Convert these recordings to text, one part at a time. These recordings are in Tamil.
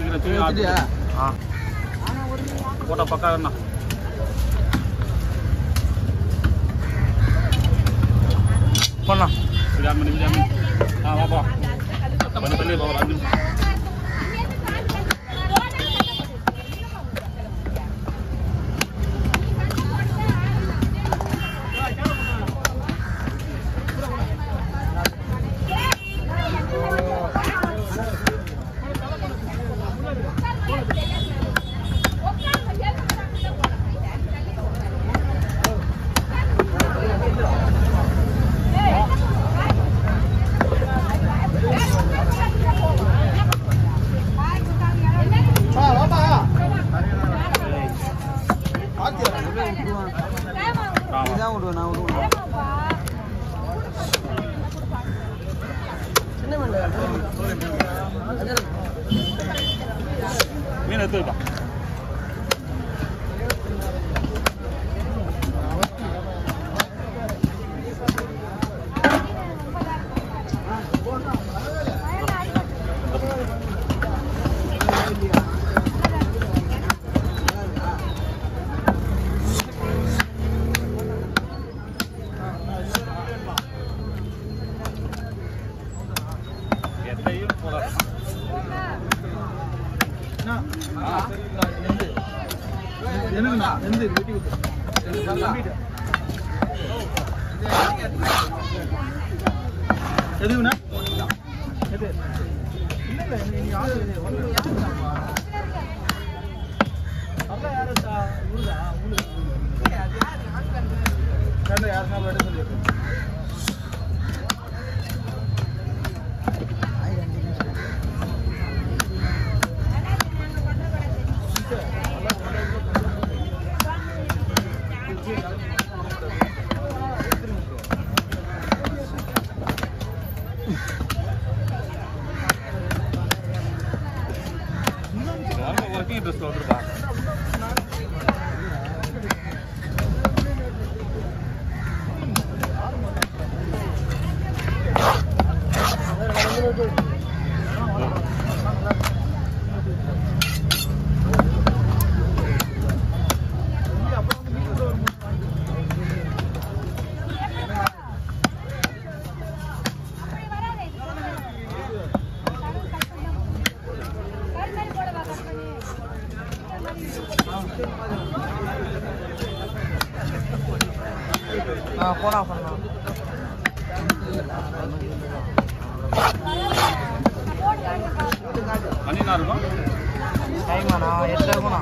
வச்சுக்கிறேன் தூக்கி வச்சுட்டியா? ஆ போட்டா பக்கா வேணா பண்ணலாம் பிரியாணி பண்ணி பிரியாணி ஆ வாப்பா கொஞ்சம் தள்ளி போகிறோம் அஞ்சு நிமிஷம் ஆமாம் இதான் விடுவேன் நான் விடுவேன் சின்ன மீன் எடுத்து வைப்பா எத்தையும் போடாது எனக்குண்ணா எந்த வெட்டி விட்டு எதுக்குண்ணா எது இல்ல இல்ல நீ நீ ஆளு ஒண்ணு அதான் யாரு சா ஊருதா ஊரு யாருன்னா எடுத்து சொல்லி யாரும் ஒர்க்கிங் இன்ட்ரெஸ்ட் வந்துருப்பா ஆ போனா பண்ணா மணி என்ன இருக்கும் டைமாண்ணா எட்டு இருக்குண்ணா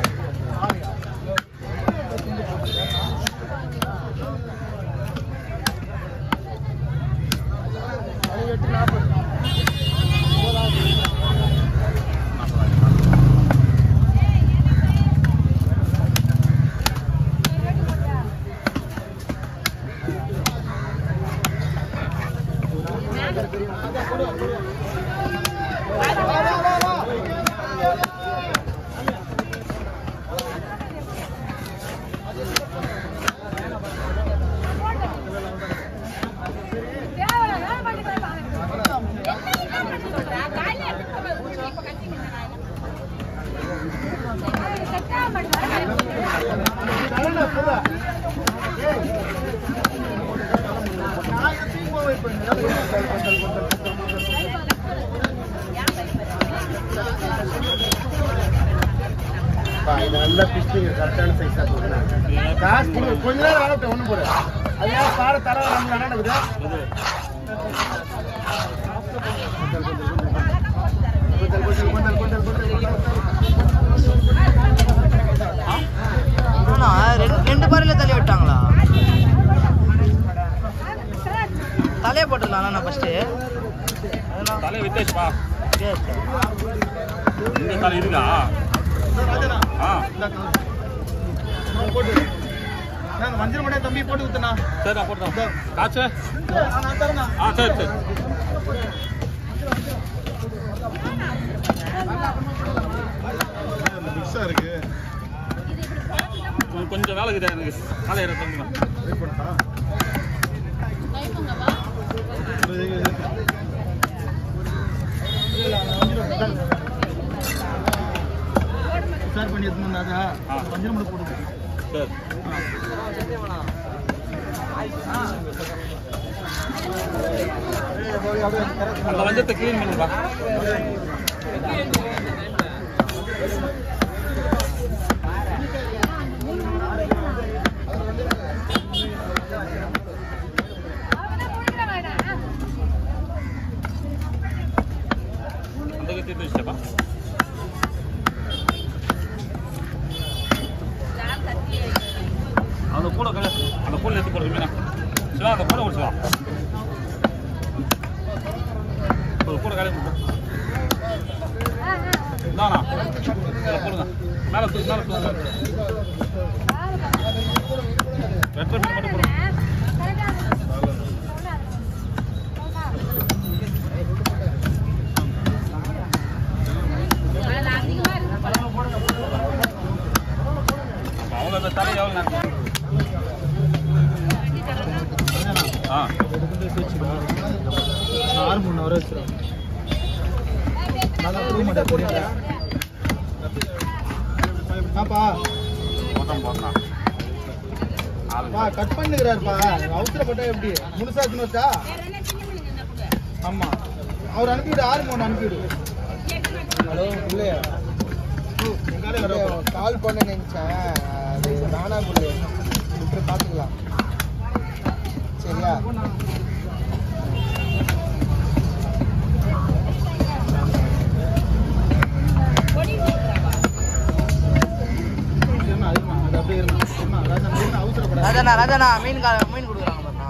இது நல்ல பிஸ்டிங் கரெக்டான சைஸா போடுறேன் காசு கொடு கொஞ்ச நேரம் ஆகட்டும் ஒண்ணு போடு அது யார் பாட தர நம்ம நடக்குது கொஞ்சம் கொஞ்சம் கொஞ்சம் கொஞ்சம் கொஞ்சம் அண்ணா ரெண்டு ரெண்டு பாறையில தள்ளி விட்டாங்களா தலையை போட்டுடலாம் ஃபர்ஸ்ட்டு அதெல்லாம் தலையை வித்தாச்சுப்பா yes. இந்த தலை இருக்கா ஆ போட்டு நான் மஞ்சள் மடையா தம்பி போட்டு வித்தனா சரி நான் போட்டுறேன் காய்ச்ச நான் தரேண்ணா ஆ சரி சரி மிக்ஸா இருக்கு கொஞ்சம் கொஞ்சம் வேலை இருக்குது எனக்கு காலையில் தந்துடும் வெயிட் பண்ணா ராஜா ஆ. வஞ்சரம் மட்டும் போடுங்க சரி அந்த வஞ்சத்தை க்ளீன் பண்ணுப்பா அந்த கத்தி வச்சுப்பா அந்த கூட கல அந்த கூட எடுத்து போடுறது மீனா சிவா அந்த கூட விட்டு ஒரு கூட கலை போட்டு தானா இதில் போடுங்க மேலே தூக்கி மேலே தூங்க வெட்டை மீன் மட்டும் போடுங்க அவங்க அந்த தலை எவ்வளோ நேரம் ஆ எடுத்து போய் வச்சுக்கலாம் ஆறு மூணு வரை வச்சிடும் நல்லா புரிய மாட்டேன் புரியல பாப்பா மொத்தம் போடலாம் பா கட் பண்ணுகிறாருப்பா அவசரப்பட்டா எப்படி முழுசா எடுத்துன்னு வச்சா ஆமா அவர் அனுப்பிவிடு ஆறு மூணு அனுப்பிவிடு ஹலோ இல்லையா எங்காலே வர கால் பண்ண நினைச்சேன் அது வேணாம் குள்ளு விட்டு பார்த்துக்கலாம் சரியா இருமா, இருமா, அது அப்படியே இருமா. இருமா, ராஜா, இருமா, அவசரப்படாத. ராஜாண்ணா ராஜாண்ணா மீன் கா மீன் கொடுக்குறாங்க பாருண்ணா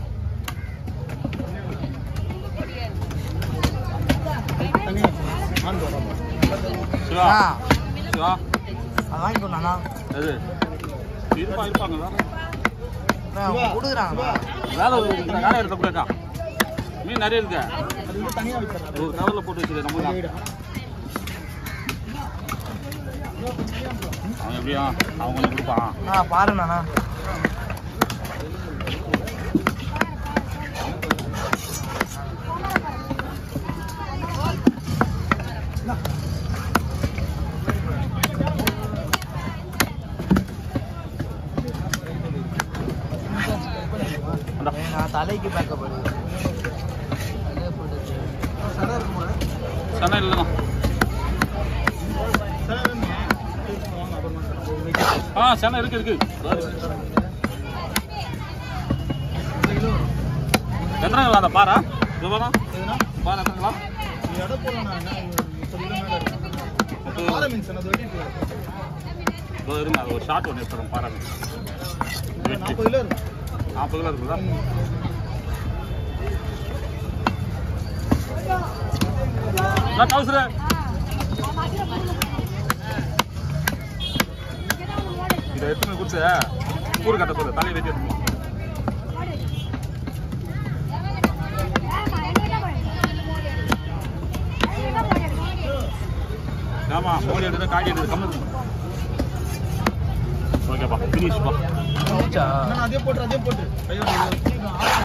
தனியா வச்சுக்கணும். ஆன் போடாம. சிவா சிவா அது வாங்கி கொடுண்ணா எது இருப்பா இருப்பாங்களா சிவா, வேலை ஒரு இந்த வேலை எடுத்த போட்டா மீன் நிறைய இருக்கு அது வந்து தனியா வச்சிடறாரு. ஒரு கவரில் போட்டு வச்சுரு நம்ம தான் வீடு. அவன் எப்படியும் அவன் கொஞ்சம் கொடுப்பான் ஆ பாருண்ணா அந்த நான் தலைக்கு பேக்கப் பண்ணுவேன் சென்னை இல்லைண்ணா சரி, வேணுமா? வாங்க, அப்புறமா தரேன். ஆ சென்னை இருக்கு இருக்கு எத்தனைங்களா அந்த பாரா இதுவானா எதுனா? பாரா எத்தனைங்களா நீ எடை போடணும் நான் என்ன, முப்பது கிலோ மேல இருக்கு. பாறை மீன் சொன்னது வெட்டிட்டு வா. இதோ இருங்க அது ஒரு ஷார்ட் ஒன்று எடுத்துறோம் பாரா மீன். இது நாற்பது கிலோ இருக்கும் நாற்பது கிலோ இருக்குதா நான் கவுசுரு இதை எடுத்துன்னு போய் கொடுத்து கூறு கட்ட போகுது தலையை வெட்டி எடுத்துக்கோ ஆமா மோடி எடுத்து காய்கறி எடுத்து கம்மி ஓகேப்பா ஃபினிஷ்ப்பா அண்ணா, அதே போட்டு அதே போட்டு கையோட